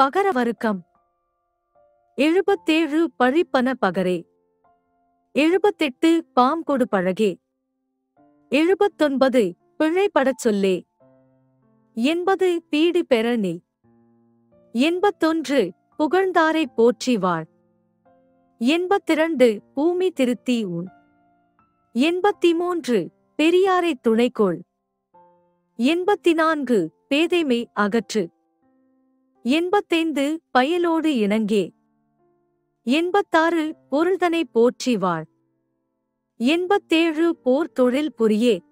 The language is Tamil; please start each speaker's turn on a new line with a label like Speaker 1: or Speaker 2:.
Speaker 1: பகரவருக்கம் எழுபத்தேழு பழிப்பன பகரே எழுபத்தெட்டு பாம்கொடு பழகே எழுபத்தொன்பது பிழைபடச் சொல்லே எண்பது பீடி பெறனி எண்பத்தொன்று புகழ்ந்தாரை போற்றி வாழ் எண்பத்திரண்டு பூமி திருத்தி உன் எண்பத்தி மூன்று பெரியாரை துணைக்கோள் எண்பத்தி நான்கு பேதைமை அகற்று எண்பத்தைந்து பயலோடு இணங்கே எண்பத்தாறு பொருள்தனை போற்றி வாழ் எண்பத்தேழு போர் தொழில் புரியே